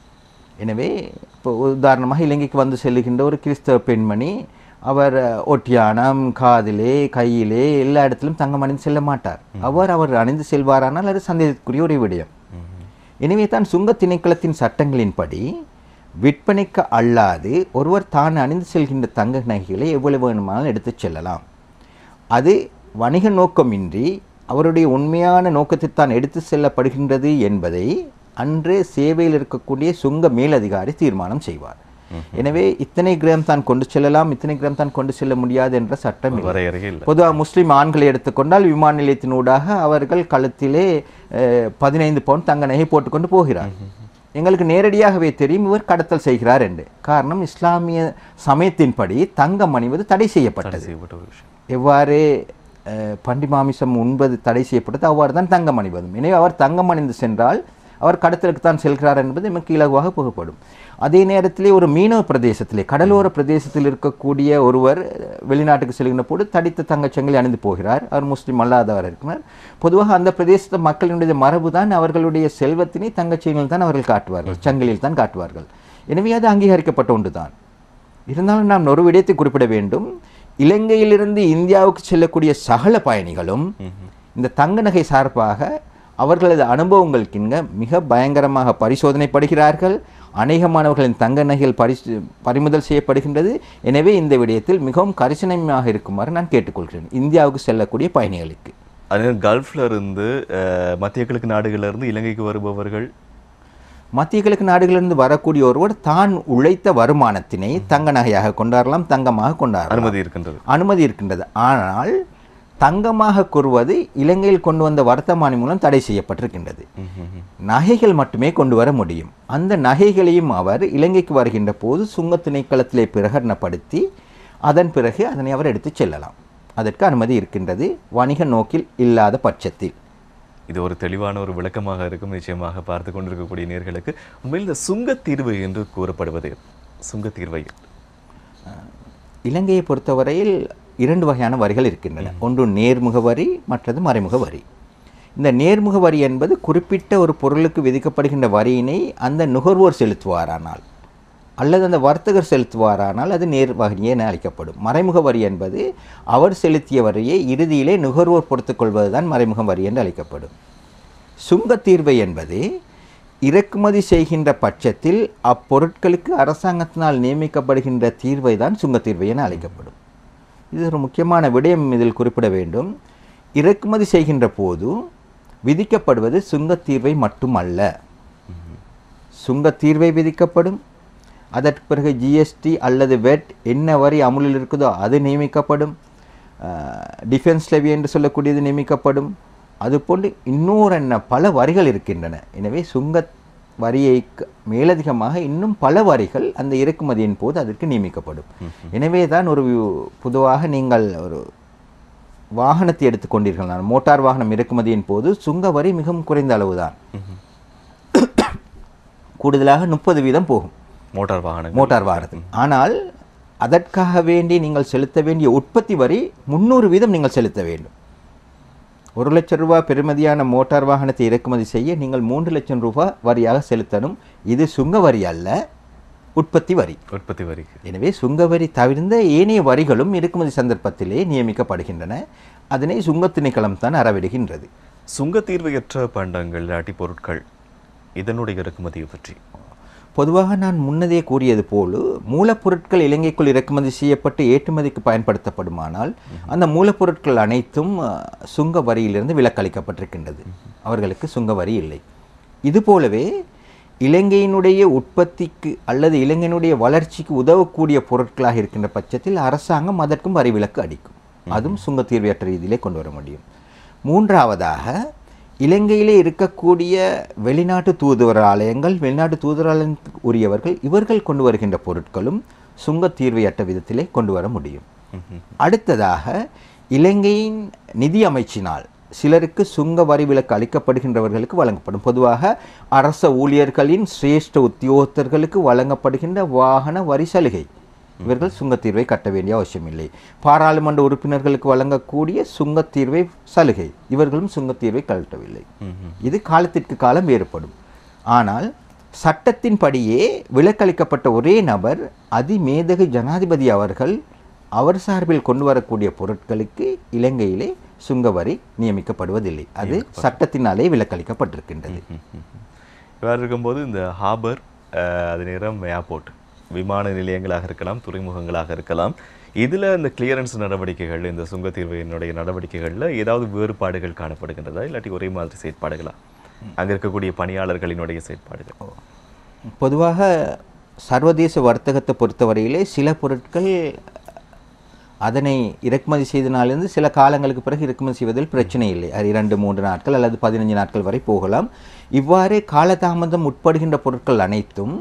எனவே இப்போ உதாரணமாக இலங்கைக்கு வந்து செல்லுகின்ற ஒரு கிறிஸ்தவ பெண்மணி அவர் அஹ், ஒட்டியானம் காதிலே கையிலே எல்லா இடத்திலும் தங்கம் அணிந்து செல்ல மாட்டார் அவர் அவர் அணிந்து செல்வாரானால் அது சந்தேகத்துக்குரிய ஒரு விடயம் எனவே தான் சுங்க திணைக்களத்தின் சட்டங்களின்படி விற்பனைக்கு அல்லாது ஒருவர் தான் அணிந்து செல்கின்ற தங்க நகைகளை எவ்வளவு வேணுமானாலும் எடுத்துச் செல்லலாம் அது வணிக நோக்கமின்றி அவருடைய உண்மையான நோக்கத்தில் தான் எடுத்து செல்லப்படுகின்றது என்பதை அன்றே சேவையில் இருக்கக்கூடிய சுங்க மேலதிகாரி தீர்மானம் செய்வார் எனவே இத்தனை கிராம் தான் கொண்டு செல்லலாம் இத்தனை கிராம் தான் கொண்டு செல்ல முடியாது என்ற சட்டம் இல்லை. வரையறையே இல்லை பொதுவாக முஸ்லிம் ஆண்களை எடுத்துக்கொண்டால் விமான நிலையத்தினூடாக அவர்கள் கழுத்திலே அஹ், பதினைந்து பவுன் தங்க நகை போட்டுக்கொண்டு போகிறார் எங்களுக்கு நேரடியாகவே தெரியும் இவர் கடத்தல் செய்கிறார் என்று காரணம் இஸ்லாமிய சமயத்தின்படி தங்கம் அணிவது தடை செய்யப்பட்டது தடை செய்யப்பட்ட ஒரு விஷயம் எவ்வாறு அஹ், பண்டி மாமிசம் உண்பது தடை செய்யப்பட்டது அவ்வாறு தான் தங்கம் அணிவதும் எனவே அவர் தங்கம் அணிந்து சென்றால் அவர் கடத்தலுக்கு தான் செல்கிறார் என்பது நமக்கு இலகுவாக புகப்படும் அதே நேரத்திலே ஒரு மீனவ பிரதேசத்திலே கடலோர பிரதேசத்தில் இருக்கக்கூடிய ஒருவர் அஹ், வெளிநாட்டுக்கு செல்கின்ற போது தடித்த தங்கச்சங்கிலி அணிந்து போகிறார் அவர் முஸ்லீம் அல்லாதவர் இருக்கிறார் பொதுவாக அந்த பிரதேசத்து மக்களினுடைய மரபு தான் அவர்களுடைய செல்வத்தினை தங்கச்செயலில் தான் அவர்கள் காட்டுவார்கள் சங்கிலியில் தான் காட்டுவார்கள் எனவே அது அங்கீகரிக்கப்பட்ட ஒன்று தான் இருந்தாலும் நாம் ஒரு விடயத்தை குறிப்பிட வேண்டும் இலங்கையிலிருந்து இந்தியாவுக்கு செல்லக்கூடிய சகல பயணிகளும் இந்த தங்க நகை சார்பாக அவர்களது அனுபவங்களுக்கிங்க மிக பயங்கரமாக பரிசோதனைப்படுகிறார்கள் அநேகமானவர்களின் தங்க நகைகள் பரிசு பறிமுதல் செய்யப்படுகின்றது எனவே இந்த விடயத்தில் மிகவும் கரிசனமாக இருக்குமாறு நான் கேட்டுக்கொள்கிறேன் இந்தியாவுக்கு செல்லக்கூடிய பயணிகளுக்கு அதே கல்ஃப்ல இருந்து அஹ், மத்திய கிழக்கு நாடுகள்ல இருந்து இலங்கைக்கு வருபவர்கள் மத்திய கிழக்கு நாடுகளிலிருந்து வரக்கூடிய ஒருவர் தான் உழைத்த வருமானத்தினை தங்க நகையாக கொண்டாடலாம் தங்கமாக கொண்டாடலாம் அனுமதி இருக்கின்றது அனுமதி இருக்கின்றது ஆனால் தங்கமாக கூறுவது இலங்கையில் கொண்டு வந்த வர்த்தமானி மூலம் தடை செய்யப்பட்டிருக்கின்றது நகைகள் மட்டுமே கொண்டு வர முடியும் அந்த நகைகளையும் அவர் இலங்கைக்கு வருகின்ற போது சுங்க திணைக்களத்திலே பிரகடனப்படுத்தி அதன் பிறகு அதனை அவர் எடுத்துச் செல்லலாம் அதற்கு அனுமதி இருக்கின்றது வணிக நோக்கில் இல்லாத பட்சத்தில் இது ஒரு தெளிவான ஒரு விளக்கமாக இருக்கும் நிச்சயமாக பார்த்து கொண்டிருக்கக்கூடிய நேர்களுக்கு உண்மையில் இந்த சுங்கத் தீர்வு என்று கூறப்படுவது சுங்கத் தீர்வை இலங்கையை பொறுத்தவரையில் இரண்டு வகையான வரிகள் இருக்கின்றன ஒன்று நேர்முக வரி மற்றது மறைமுக வரி இந்த நேர்முக வரி என்பது குறிப்பிட்ட ஒரு பொருளுக்கு விதிக்கப்படுகின்ற வரியினை அந்த நுகர்வோர் செலுத்துவாரானால் அல்லது அந்த வர்த்தகர் செலுத்துவாரானால் அது நேர் வரியே என அழைக்கப்படும் மறைமுக வரி என்பது அவர் செலுத்திய வரியை இறுதியிலே நுகர்வோர் பொறுத்துக்கொள்வது தான் மறைமுக வரி என்று அழைக்கப்படும் சுங்கத் தீர்வை என்பது இறக்குமதி செய்கின்ற பட்சத்தில் அப்பொருட்களுக்கு அரசாங்கத்தினால் நியமிக்கப்படுகின்ற தீர்வை தான் சுங்கத் தீர்வை என அழைக்கப்படும் இது ஒரு முக்கியமான விடயம் இதில் குறிப்பிட வேண்டும் இறக்குமதி செய்கின்ற போது விதிக்கப்படுவது சுங்கத் தீர்வை மட்டுமல்ல சுங்கத் தீர்வை விதிக்கப்படும் அதற்கு பிறகு ஜிஎஸ்டி அல்லது வெட் என்ன வரி அமுலில் இருக்குதோ அது நியமிக்கப்படும் டிஃபென்ஸ் லெவி என்று சொல்லக்கூடியது நியமிக்கப்படும் அதுபோன்று இன்னொரு என்ன பல வரிகள் இருக்கின்றன எனவே சுங்கத் வரியை க- மேலதிகமாக இன்னும் பல வரிகள் அந்த இறக்குமதியின் போது அதற்கு நியமிக்கப்படும் எனவே தான் ஒரு பொதுவாக நீங்கள் ஒரு வாகனத்தை எடுத்துக்கொண்டீர்கள் நான் மோட்டார் வாகனம் இறக்குமதியின் போது சுங்க வரி மிகவும் குறைந்த அளவுதான் கூடுதலாக முப்பது வீதம் போகும் மோட்டார் வாகனங்கள் மோட்டார் வாகனத்தில் ஆனால் அதற்காக வேண்டி நீங்கள் செலுத்த வேண்டிய உற்பத்தி வரி முந்நூறு வீதம் நீங்கள் செலுத்த வேண்டும் ஒரு லட்சம் ரூபாய் பெறுமதியான மோட்டார் வாகனத்தை இறக்குமதி செய்ய நீங்கள் மூன்று லட்சம் ரூபாய் வரியாக செலுத்தணும் இது சுங்க வரி அல்ல உற்பத்தி வரி உற்பத்தி வரிக்கு எனவே சுங்க வரி தவிர்ந்த ஏனைய வரிகளும் இறக்குமதி சந்தர்ப்பத்திலே நியமிக்கப்படுகின்றன அதனை சுங்கத் திணைக்களம் தான் அறவிடுகின்றது சுங்கத் தீர்வையற்ற பண்டங்கள் இல்லாட்டி பொருட்கள் இதனுடைய இறக்குமதியை பற்றி பொதுவாக நான் முன்னதே கூறியது போல மூலப்பொருட்கள் இலங்கைக்குள் இறக்குமதி செய்யப்பட்டு ஏற்றுமதிக்கு பயன்படுத்தப்படுமானால் அந்த மூலப்பொருட்கள் அனைத்தும் அஹ், சுங்க வரியிலிருந்து விலக்களிக்கப்பட்டிருக்கின்றது அவர்களுக்கு சுங்க வரி இல்லை இதுபோலவே இலங்கையினுடைய உற்பத்திக்கு அல்லது இலங்கையினுடைய வளர்ச்சிக்கு உதவக்கூடிய பொருட்களாக இருக்கின்ற பட்சத்தில் அரசாங்கம் அதற்கும் வரி விலக்கு அடிக்கும் அதுவும் சுங்க தீர்வையற்ற ரீதியிலே கொண்டு வர முடியும் மூன்றாவதாக இலங்கையிலே இருக்கக்கூடிய வெளிநாட்டு தூதுவராலயங்கள் வெளிநாட்டு தூதுவராலயத்துக்கு உரியவர்கள் இவர்கள் கொண்டு வருகின்ற பொருட்களும் சுங்க தீர்வையற்ற விதத்திலே கொண்டு வர முடியும் அடுத்ததாக இலங்கையின் நிதி அமைச்சினால் சிலருக்கு சுங்க வரி விலக்கு அளிக்கப்படுகின்றவர்களுக்கு வழங்கப்படும் பொதுவாக அரச ஊழியர்களின் சிரேஷ்ட உத்தியோகத்தர்களுக்கு வழங்கப்படுகின்ற வாகன வரி சலுகை இவர்கள் சுங்கத்தீர்வை கட்ட வேண்டிய அவசியமில்லை பாராளுமன்ற உறுப்பினர்களுக்கு வழங்கக்கூடிய சுங்கத்தீர்வை சலுகை இவர்களும் சுங்கத்தீர்வை கட்டவில்லை இது காலத்திற்கு காலம் வேறுபடும் ஆனால் சட்டத்தின்படியே விலக்களிக்கப்பட்ட ஒரே நபர் அதிமேதகு ஜனாதிபதி அவர்கள் அவர் சார்பில் கொண்டு வரக்கூடிய பொருட்களுக்கு இலங்கையிலே சுங்கவரி நியமிக்கப்படுவதில்லை அது சட்டத்தினாலே விலக்களிக்கப்பட்டிருக்கின்றது இவ்வாறு இருக்கும்போது இந்த ஹாபர் அஹ், அது நேரம் ஏர்போர்ட் விமான நிலையங்களாக இருக்கலாம் துறைமுகங்களாக இருக்கலாம் இதில் இந்த கிளியரன்ஸ் நடவடிக்கைகள் இந்த சுங்கத்தீர்வினுடைய நடவடிக்கைகளில் ஏதாவது வேறுபாடுகள் காணப்படுகின்றதா இல்லாட்டி ஒரே மாதிரி செயற்பாடுகளா அங்கே இருக்கக்கூடிய பணியாளர்களினுடைய செயற்பாடுகள் பொதுவாக சர்வதேச வர்த்தகத்தை பொறுத்தவரையிலே சில பொருட்கள் அதனை இறக்குமதி செய்தனாலிருந்து சில காலங்களுக்கு பிறகு இறக்குமதி செய்வதில் பிரச்சனை இல்லை அது இரண்டு மூன்று நாட்கள் அல்லது பதினஞ்சு நாட்கள் வரை போகலாம் இவ்வாறு காலதாமதம் உட்படுகின்ற பொருட்கள் அனைத்தும்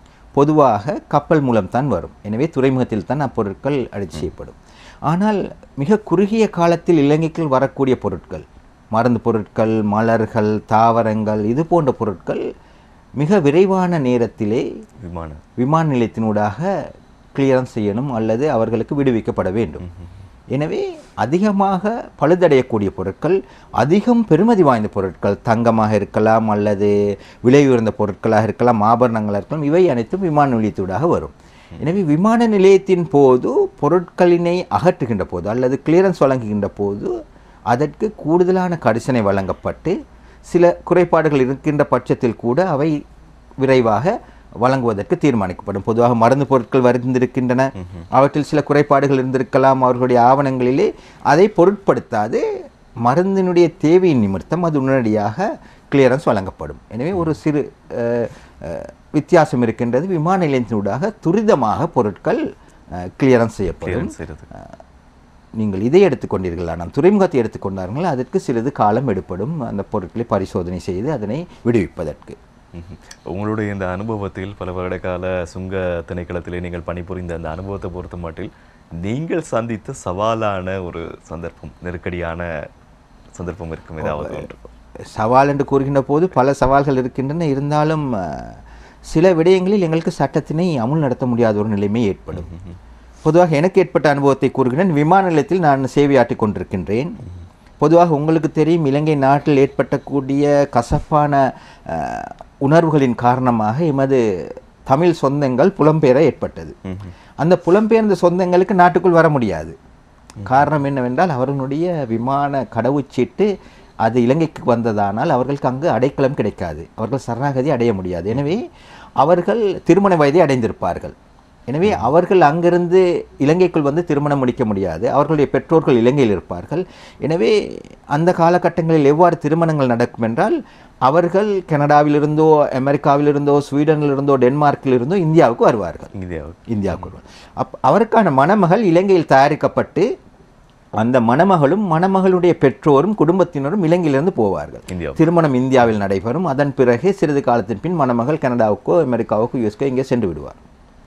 பொதுவாக கப்பல் மூலம்தான் வரும் எனவே துறைமுகத்தில் தான் அப்பொருட்கள் அடித்து செய்யப்படும் ஆனால் மிக குறுகிய காலத்தில் இலங்கைக்குள் வரக்கூடிய பொருட்கள் மருந்து பொருட்கள் மலர்கள் தாவரங்கள் இது போன்ற பொருட்கள் மிக விரைவான நேரத்திலே விமானம் விமான நிலையத்தினூடாக கிளியரன்ஸ் செய்யணும் அல்லது அவர்களுக்கு விடுவிக்கப்பட வேண்டும் எனவே அதிகமாக பழுதடையக்கூடிய பொருட்கள் அதிகம் பெறுமதி வாய்ந்த பொருட்கள் தங்கமாக இருக்கலாம் அல்லது விலை உயர்ந்த பொருட்களாக இருக்கலாம் ஆபரணங்களாக இருக்கலாம் இவை அனைத்தும் விமான நிலையத்தூடாக வரும் எனவே விமான நிலையத்தின் போது பொருட்களினை அகற்றுகின்ற போது அல்லது கிளியரன்ஸ் வழங்குகின்ற போது அதற்கு கூடுதலான கரிசனை வழங்கப்பட்டு சில குறைபாடுகள் இருக்கின்ற பட்சத்தில் கூட அவை விரைவாக வழங்குவதற்கு தீர்மானிக்கப்படும் பொதுவாக மருந்து பொருட்கள் வருந்திருக்கின்றன அவற்றில் சில குறைபாடுகள் இருந்திருக்கலாம் அவர்களுடைய ஆவணங்களிலே அதை பொருட்படுத்தாது மருந்தினுடைய தேவையின் நிமித்தம் அது உடனடியாக கிளியரன்ஸ் வழங்கப்படும் எனவே ஒரு சிறு அஹ், அஹ், வித்தியாசம் இருக்கின்றது விமான நிலையத்தினூடாக துரிதமாக பொருட்கள் கிளியரன்ஸ் செய்யப்படும் கிளியரன்ஸ் செய்கிறது நீங்கள் இதை எடுத்துக்கொண்டீர்கள் ஆனால் துறைமுகத்தை எடுத்துக்கொண்டார்கள் அதற்கு சிறிது காலம் எடுப்படும் அந்த பொருட்களை பரிசோதனை செய்து அதனை விடுவிப்பதற்கு ம்ஹும். உங்களுடைய இந்த அனுபவத்தில் பல வருட கால சுங்க திணைக்களத்திலே நீங்கள் பணிபுரிந்த அந்த அனுபவத்தை பொறுத்த மட்டில் நீங்கள் சந்தித்த சவாலான ஒரு சந்தர்ப்பம் நெருக்கடியான சந்தர்ப்பம் இருக்கும் ஏதாவது ஒன்று சவால் என்று கூறுகின்ற போது பல சவால்கள் இருக்கின்றன இருந்தாலும் அஹ், சில விடயங்களில் எங்களுக்கு சட்டத்தினை அமுல் நடத்த முடியாத ஒரு நிலைமை ஏற்படும் பொதுவாக எனக்கு ஏற்பட்ட அனுபவத்தை கூறுகிறேன் விமான நிலையத்தில் நான் சேவையாற்றிக் கொண்டிருக்கின்றேன் பொதுவாக உங்களுக்கு தெரியும் இலங்கை நாட்டில் ஏற்பட்டக்கூடிய கசப்பான அஹ், உணர்வுகளின் காரணமாக எமது தமிழ் சொந்தங்கள் புலம்பெயர ஏற்பட்டது அந்த புலம்பெயர்ந்த சொந்தங்களுக்கு நாட்டுக்குள் வர முடியாது காரணம் என்னவென்றால் அவர்களுடைய விமான கடவுச்சீட்டு அது இலங்கைக்கு வந்ததானால் அவர்களுக்கு அங்கு அடைக்கலம் கிடைக்காது அவர்கள் சரணாகதி அடைய முடியாது எனவே அவர்கள் திருமண வயதை அடைந்திருப்பார்கள் எனவே அவர்கள் அங்கிருந்து இலங்கைக்குள் வந்து திருமணம் முடிக்க முடியாது அவர்களுடைய பெற்றோர்கள் இலங்கையில் இருப்பார்கள் எனவே அந்த காலகட்டங்களில் எவ்வாறு திருமணங்கள் நடக்கும் என்றால் அவர்கள் கனடாவிலிருந்தோ அமெரிக்காவிலிருந்தோ ஸ்வீடனிலிருந்தோ டென்மார்க்கிலிருந்தோ இந்தியாவுக்கு வருவார்கள் இந்தியாவுக்கு இந்தியாவுக்கு வருவார் அப் அவருக்கான மணமகள் இலங்கையில் தயாரிக்கப்பட்டு அந்த மணமகளும் மணமகளுடைய பெற்றோரும் குடும்பத்தினரும் இலங்கையிலிருந்து போவார்கள் இந்தியா திருமணம் இந்தியாவில் நடைபெறும் அதன் பிறகு சிறிது காலத்தின் பின் மணமகள் கனடாவுக்கோ அமெரிக்காவுக்கோ யூஎஸ்கோ இங்கே சென்று விடுவார்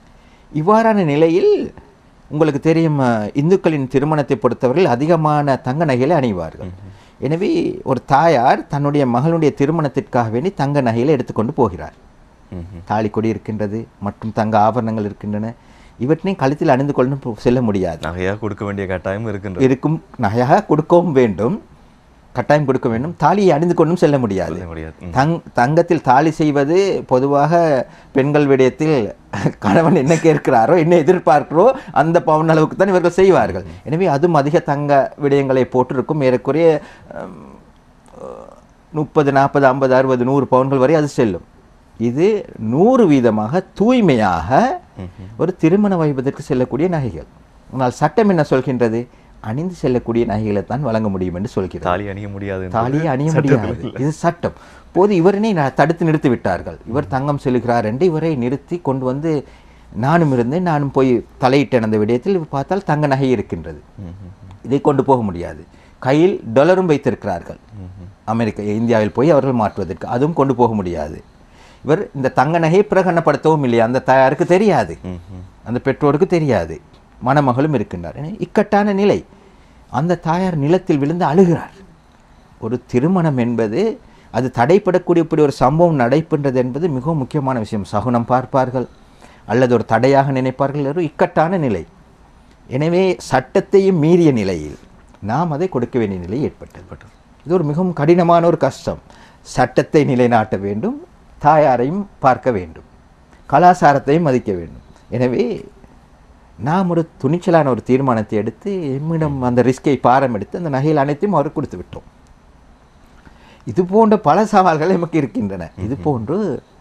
இவ்வாறான நிலையில் உங்களுக்கு தெரியும் அஹ், இந்துக்களின் திருமணத்தை பொறுத்தவரையில் அதிகமான தங்க நகைகளை அணிவார்கள் எனவே ஒரு தாயார் தன்னுடைய மகளுடைய திருமணத்திற்காக வேண்டி தங்க நகைகளை எடுத்துக்கொண்டு போகிறார் ம்ஹும். தாலி கொடி இருக்கின்றது மற்றும் தங்க ஆபரணங்கள் இருக்கின்றன இவற்றையும் கழுத்தில் அணிந்து கொண்டு போ- செல்ல முடியாது நகையா கொடுக்க வேண்டிய கட்டாயம் இருக்கின்றது இருக்கும் நகையாக கொடுக்கவும் வேண்டும் கட்டாயம் கொடுக்க வேண்டும் தாலியை அணிந்து கொண்டும் செல்ல முடியாது சொல்ல முடியாது ம். தங் தங்கத்தில் தாலி செய்வது பொதுவாக பெண்கள் விடயத்தில் கணவன் என்ன கேட்கிறாரோ என்ன எதிர்பார்க்கிறோ அந்த பவுன் அளவுக்கு தான் இவர்கள் செய்வார்கள் எனவே அதுவும் அதிக தங்க விடயங்களை போட்டிருக்கும் ஏறக்குறைய முப்பது நாற்பது ஐம்பது அறுபது நூறு பவுன்கள் வரை அது செல்லும் இது நூறு வீதமாக தூய்மையாக ஒரு திருமண வைபத்திற்கு செல்லக்கூடிய நகைகள் ஆனால் சட்டம் என்ன சொல்கின்றது அணிந்து செல்லக்கூடிய நகைகளை தான் வழங்க முடியும் என்று சொல்கிறது தாலி அணிய முடியாது என்பது தாலியை அணிய சட்டத்தில் முடியாது இல்லை. இது சட்டம் போது இவரினை ந- தடுத்து நிறுத்தி விட்டார்கள் இவர் தங்கம் செல்கிறார் என்று இவரை நிறுத்தி கொண்டு வந்து நானும் இருந்தேன் நானும் போய் தலையிட்டேன் அந்த விடயத்தில் இவர் பார்த்தால் தங்க நகை இருக்கின்றது ம்ஹும். இதை கொண்டு போக முடியாது கையில் டொலரும் வைத்திருக்கிறார்கள் அமெரிக்கா இந்தியாவில் போய் அவர்கள் மாற்றுவதற்கு அதுவும் கொண்டு போக முடியாது இவர் இந்த தங்க நகையை பிரகடனப்படுத்தவும் இல்லையா அந்த தாயாருக்கு தெரியாது ம்ஹும். அந்த பெற்றோருக்கு தெரியாது மணமகளும் இருக்கின்றார் எனவே இக்கட்டான நிலை அந்த தாயார் நிலத்தில் விழுந்து அழுகிறார் ஒரு திருமணம் என்பது அது தடைப்படக்கூடிய இப்படி ஒரு சம்பவம் நடைபெற்றது என்பது மிகவும் முக்கியமான விஷயம் சகுனம் பார்ப்பார்கள் அல்லது ஒரு தடையாக நினைப்பார்கள் ஒரு இக்கட்டான நிலை எனவே சட்டத்தையும் மீறிய நிலையில் நாம் அதை கொடுக்க வேண்டிய நிலை ஏற்பட்டது இது ஒரு மிகவும் கடினமான ஒரு கஷ்டம் சட்டத்தை நிலைநாட்ட வேண்டும் தாயாரையும் பார்க்க வேண்டும் கலாச்சாரத்தையும் மதிக்க வேண்டும் எனவே நாம் ஒரு துணிச்சலான ஒரு தீர்மானத்தை எடுத்து எம்மிடம் அந்த ரிஸ்கை பாரம் எடுத்து அந்த நகைகள் அனைத்தையும் அவருக்கு கொடுத்து விட்டோம் இது போன்ற பல சவால்கள் நமக்கு இருக்கின்றன இது போன்று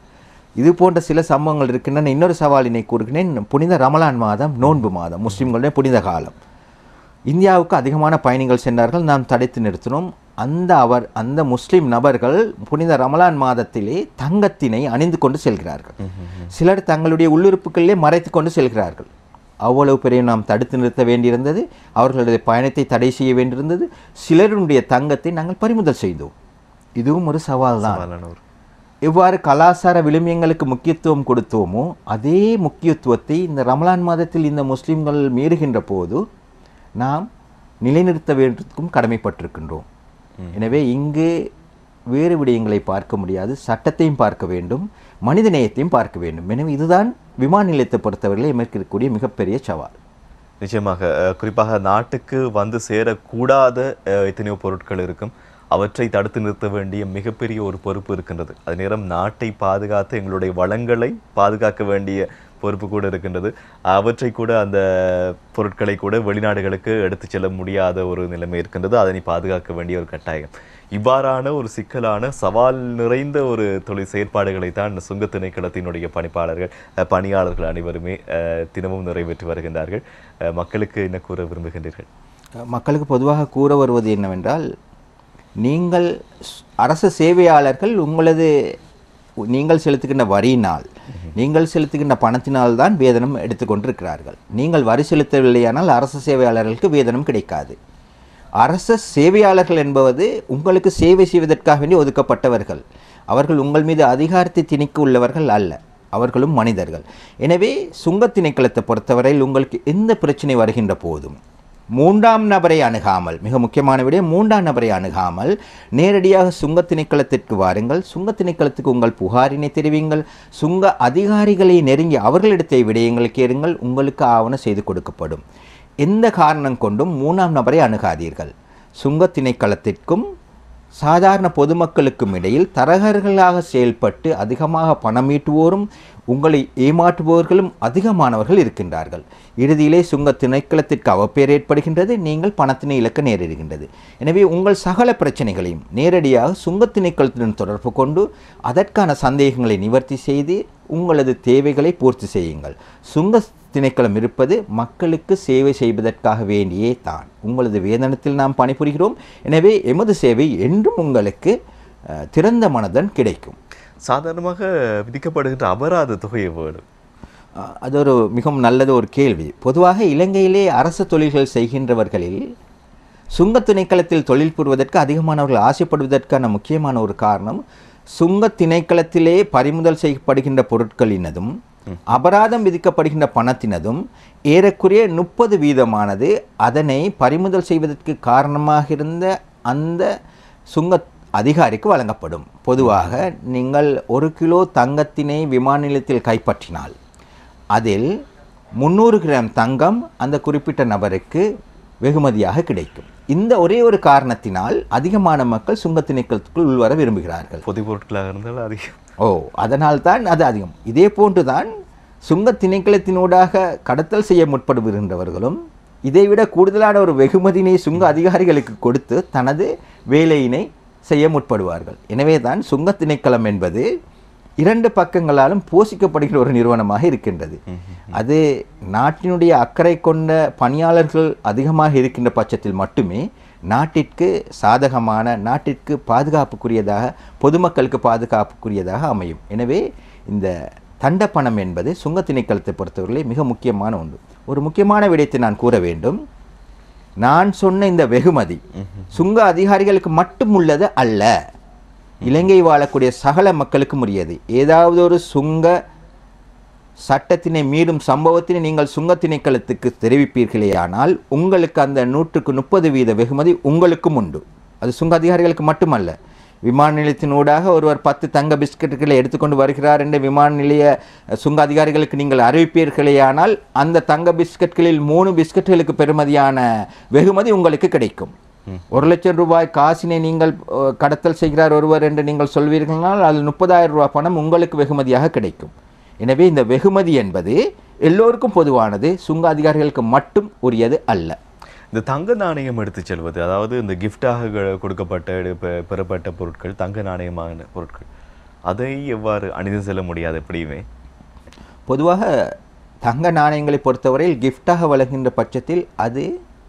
இது போன்ற சில சம்பவங்கள் இருக்கின்றன இன்னொரு சவாலினை கூறுகிறேன் புனித ரமலான் மாதம் நோன்பு மாதம் முஸ்லிம்களுடைய புனித காலம் இந்தியாவுக்கு அதிகமான பயணிகள் சென்றார்கள் நாம் தடுத்து நிறுத்தினோம் அந்த அவர் அந்த முஸ்லிம் நபர்கள் புனித ரமலான் மாதத்திலே தங்கத்தினை அணிந்து கொண்டு செல்கிறார்கள் சிலர் தங்களுடைய உள்ளுறுப்புகளிலே மறைத்து கொண்டு செல்கிறார்கள் அவ்வளவு பெரிய நாம் தடுத்து நிறுத்த வேண்டியிருந்தது அவர்களுடைய பயணத்தை தடை செய்ய வேண்டியிருந்தது சிலருடைய தங்கத்தை நாங்கள் பறிமுதல் செய்தோம் இதுவும் ஒரு சவால் தான் சவாலான ஒரு எவ்வாறு கலாச்சார விழுமியங்களுக்கு முக்கியத்துவம் கொடுத்தோமோ அதே முக்கியத்துவத்தை இந்த ரமலான் மாதத்தில் இந்த முஸ்லிம்கள் மீறுகின்ற போது நாம் நிலைநிறுத்த வேண்டியதற்கும் கடமைப்பட்டிருக்கின்றோம் எனவே இங்கு வேறு விடயங்களை பார்க்க முடியாது சட்டத்தையும் பார்க்க வேண்டும் மனித நேயத்தையும் பார்க்க வேண்டும் எனவே இதுதான் விமான நிலையத்தை பொறுத்தவரையில் எமக்கு இருக்கக்கூடிய மிகப்பெரிய சவால் நிச்சயமாக அஹ், குறிப்பாக நாட்டுக்கு வந்து சேரக்கூடாத அஹ், எத்தனையோ பொருட்கள் இருக்கும் அவற்றை தடுத்து நிறுத்த வேண்டிய மிகப்பெரிய ஒரு பொறுப்பு இருக்கின்றது அதே நேரம் நாட்டை பாதுகாத்து எங்களுடைய வளங்களை பாதுகாக்க வேண்டிய பொறுப்பு கூட இருக்கின்றது அவற்றை கூட அந்த பொருட்களை கூட வெளிநாடுகளுக்கு எடுத்துச் செல்ல முடியாத ஒரு நிலைமை இருக்கின்றது அதனை பாதுகாக்க வேண்டிய ஒரு கட்டாயம் இவ்வாறான ஒரு சிக்கலான சவால் நிறைந்த ஒரு தொழில் செயற்பாடுகளை தான் சுங்க திணைக்களத்தினுடைய பணிப்பாளர்கள் அஹ், பணியாளர்கள் அனைவருமே அஹ், தினமும் நிறைவேற்றி வருகின்றார்கள் அஹ், மக்களுக்கு என்ன கூற விரும்புகின்றீர்கள் மக்களுக்கு பொதுவாக கூற வருவது என்னவென்றால் நீங்கள் ஸ்- அரசு சேவையாளர்கள் உங்களது நீங்கள் செலுத்துகின்ற வரியினால் நீங்கள் செலுத்துகின்ற பணத்தினால் தான் வேதனம் எடுத்துக்கொண்டிருக்கிறார்கள் நீங்கள் வரி செலுத்தவில்லையானால் அரசு சேவையாளர்களுக்கு வேதனம் கிடைக்காது அரச சேவையாளர்கள் என்பது உங்களுக்கு சேவை செய்வதற்காக வேண்டி ஒதுக்கப்பட்டவர்கள் அவர்கள் உங்கள் மீது அதிகாரத்தை திணிக்க உள்ளவர்கள் அல்ல அவர்களும் மனிதர்கள் எனவே சுங்கத் திணைக்களத்தை பொறுத்தவரையில் உங்களுக்கு எந்த பிரச்சனை வருகின்ற போதும் மூன்றாம் நபரை அணுகாமல் மிக முக்கியமான விடயம் மூன்றாம் நபரை அணுகாமல் நேரடியாக சுங்கத் திணைக்களத்திற்கு வாருங்கள் சுங்கத் திணைக்களத்துக்கு உங்கள் புகாரினை தெரிவிங்கள் சுங்க அதிகாரிகளை நெருங்கி அவர்களிடத்தை விடயங்கள் கேளுங்கள் உங்களுக்கு ஆவணம் செய்து கொடுக்கப்படும் எந்த காரணம் கொண்டும் மூணாம் நபரை அணுகாதீர்கள் சுங்கத் திணைக்களத்திற்கும் சாதாரண பொதுமக்களுக்கும் இடையில் தரகர்களாக செயல்பட்டு அதிகமாக பணம் ஈட்டுவோரும் உங்களை ஏமாற்றுபவர்களும் அதிகமானவர்கள் இருக்கின்றார்கள் இறுதியிலே சுங்க திணைக்களத்திற்கு அவப்பேர் ஏற்படுகின்றது நீங்கள் பணத்தினை இழக்க நேரிடுகின்றது எனவே உங்கள் சகல பிரச்சனைகளையும் நேரடியாக சுங்க திணைக்களத்துடன் தொடர்பு கொண்டு அதற்கான சந்தேகங்களை நிவர்த்தி செய்து உங்களது தேவைகளை பூர்த்தி செய்யுங்கள் சுங்க திணைக்களம் இருப்பது மக்களுக்கு சேவை செய்வதற்காக வேண்டியே தான் உங்களது வேதனத்தில் நாம் பணிபுரிகிறோம் எனவே எமது சேவை என்றும் உங்களுக்கு அஹ், திறந்த மனதுடன் கிடைக்கும் சாதாரணமாக விதிக்கப்படுகின்ற அபராத தொகை எவ்வளவு அஹ், அது ஒரு மிகவும் நல்லது ஒரு கேள்வி பொதுவாக இலங்கையிலே அரசு தொழில்கள் செய்கின்றவர்களில் சுங்க திணைக்களத்தில் தொழில் புரிவதற்கு அதிகமானவர்கள் ஆசைப்படுவதற்கான முக்கியமான ஒரு காரணம் சுங்க திணைக்களத்திலே பறிமுதல் செய்யப்படுகின்ற பொருட்களினதும் அபராதம் விதிக்கப்படுகின்ற பணத்தினதும் ஏறக்குறைய முப்பது வீதமானது அதனை பறிமுதல் செய்வதற்கு காரணமாக இருந்த அந்த சுங்க அதிகாரிக்கு வழங்கப்படும் பொதுவாக நீங்கள் ஒரு கிலோ தங்கத்தினை விமான நிலையத்தில் கைப்பற்றினால் அதில் முந்நூறு கிராம் தங்கம் அந்த குறிப்பிட்ட நபருக்கு வெகுமதியாக கிடைக்கும் இந்த ஒரே ஒரு காரணத்தினால் அதிகமான மக்கள் சுங்க திணைக்களத்துக்குள் உள்வர விரும்புகிறார்கள் பொது பொருட்களாக இருந்தால் அதிகம் ஓ அதனால் தான் அது அதிகம் இதே போன்றுதான் சுங்க திணைக்களத்தினூடாக கடத்தல் செய்ய முற்படுகின்றவர்களும் இதைவிட கூடுதலான ஒரு வெகுமதியினை சுங்க அதிகாரிகளுக்கு கொடுத்து தனது வேலையினை செய்ய முற்படுவார்கள் எனவே தான் சுங்க திணைக்களம் என்பது இரண்டு பக்கங்களாலும் போஷிக்கப்படுகிற ஒரு நிறுவனமாக இருக்கின்றது அது நாட்டினுடைய அக்கறை கொண்ட பணியாளர்கள் அதிகமாக இருக்கின்ற பட்சத்தில் மட்டுமே நாட்டிற்கு சாதகமான நாட்டிற்கு பாதுகாப்புக்குரியதாக பொதுமக்களுக்கு பாதுகாப்புக்குரியதாக அமையும் எனவே இந்த தண்ட பணம் என்பது சுங்க திணைக்களத்தை பொறுத்தவரை மிக முக்கியமான ஒன்று ஒரு முக்கியமான விடயத்தை நான் கூற வேண்டும் நான் சொன்ன இந்த வெகுமதி சுங்க அதிகாரிகளுக்கு மட்டும் உள்ளது அல்ல இலங்கை வாழக்கூடிய சகல மக்களுக்கும் உரியது ஏதாவது ஒரு சுங்க சட்டத்தினை மீறும் சம்பவத்தினை நீங்கள் சுங்க திணைக்களத்துக்கு தெரிவிப்பீர்களேயானால் உங்களுக்கு அந்த நூற்றுக்கு முப்பது வீத வெகுமதி உங்களுக்கும் உண்டு அது சுங்க அதிகாரிகளுக்கு மட்டுமல்ல விமான நிலையத்தினூடாக ஒருவர் பத்து தங்க பிஸ்கட்டுகளை எடுத்துக்கொண்டு வருகிறார் என்று விமான நிலைய சுங்க அதிகாரிகளுக்கு நீங்கள் அறிவிப்பீர்களேயானால் அந்த தங்க பிஸ்கட்களில் மூணு பிஸ்கட்டுகளுக்கு பெறுமதியான வெகுமதி உங்களுக்கு கிடைக்கும் ஒரு லட்சம் ரூபாய் காசினை நீங்கள் அஹ், கடத்தல் செய்கிறார் ஒருவர் என்று நீங்கள் சொல்வீர்களானால் அதில் முப்பதாயிரம் ரூபாய் பணம் உங்களுக்கு வெகுமதியாக கிடைக்கும் எனவே இந்த வெகுமதி என்பது எல்லோருக்கும் பொதுவானது சுங்க அதிகாரிகளுக்கு மட்டும் உரியது அல்ல இந்த தங்க நாணயம் எடுத்துச் செல்வது அதாவது இந்த கிஃப்டாக க- கொடுக்கப்பட்ட எடு- பெ- பெறப்பட்ட பொருட்கள் தங்க நாணயமான பொருட்கள் அதை எவ்வாறு அணிந்து செல்ல முடியாது எப்படியுமே பொதுவாக தங்க நாணயங்களை பொறுத்தவரையில் கிஃப்டாக வழங்குகின்ற பட்சத்தில் அது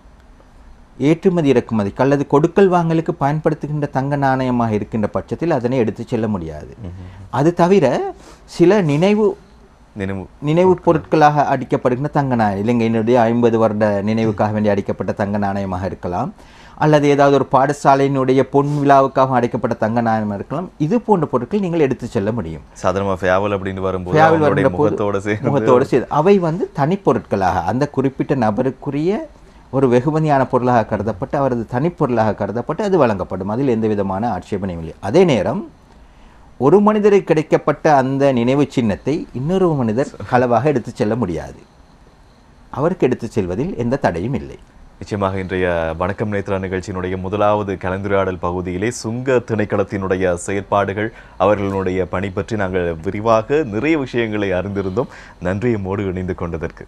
ஏற்றுமதி இறக்குமதி அல்லது கொடுக்கல் வாங்கலுக்கு பயன்படுத்துகின்ற தங்க நாணயமாக இருக்கின்ற பட்சத்தில் அதனை எடுத்துச் செல்ல முடியாது அது தவிர சில நினைவு நினைவு நினைவுப் பொருட்களாக அடிக்கப்படுகின்ற தங்க நாணயம் இலங்கையினுடைய ஐம்பது வருட நினைவுக்காக வேண்டி அடிக்கப்பட்ட தங்க நாணயமாக இருக்கலாம் அல்லது ஏதாவது ஒரு பாடசாலையினுடைய பொன் விழாவுக்காக அடிக்கப்பட்ட தங்க நாணயமாக இருக்கலாம் இது போன்ற பொருட்கள் நீங்கள் எடுத்துச் செல்ல முடியும் சாதாரணமா ஃபேவல் அப்படின்னு வரும்போது ஃபேவில் அவங்களுடைய வருகின்ற போது முகத்தோட சேர்ந்து முகத்தோடு சேர்ந்து அவை வந்து தனிப்பொருட்களாக அந்த குறிப்பிட்ட நபருக்குரிய ஒரு வெகுமதியான பொருளாக கருதப்பட்டு அவரது தனிப்பொருளாக கருதப்பட்டு அது வழங்கப்படும் அதில் எந்த விதமான ஆட்சேபனையும் இல்லை அதே நேரம் ஒரு மனிதருக்கு கிடைக்கப்பட்ட அந்த நினைவு சின்னத்தை இன்னொரு மனிதர் களவாக எடுத்துச் செல்ல முடியாது அவருக்கு எடுத்துச் செல்வதில் எந்த தடையும் இல்லை நிச்சயமாக இன்றைய வணக்கம் நேத்ரா நிகழ்ச்சியினுடைய முதலாவது கலந்துரையாடல் பகுதியிலே சுங்க திணைக்களத்தினுடைய செயற்பாடுகள் அவர்களுடைய பணி பற்றி நாங்கள் விரிவாக நிறைய விஷயங்களை அறிந்திருந்தோம் நன்றி மோடு இணைந்து கொண்டதற்கு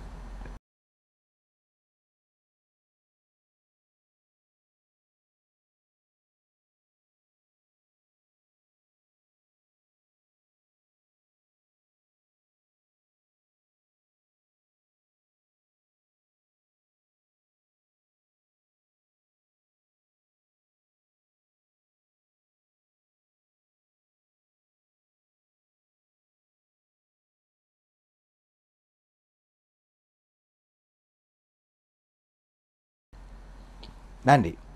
நன்றி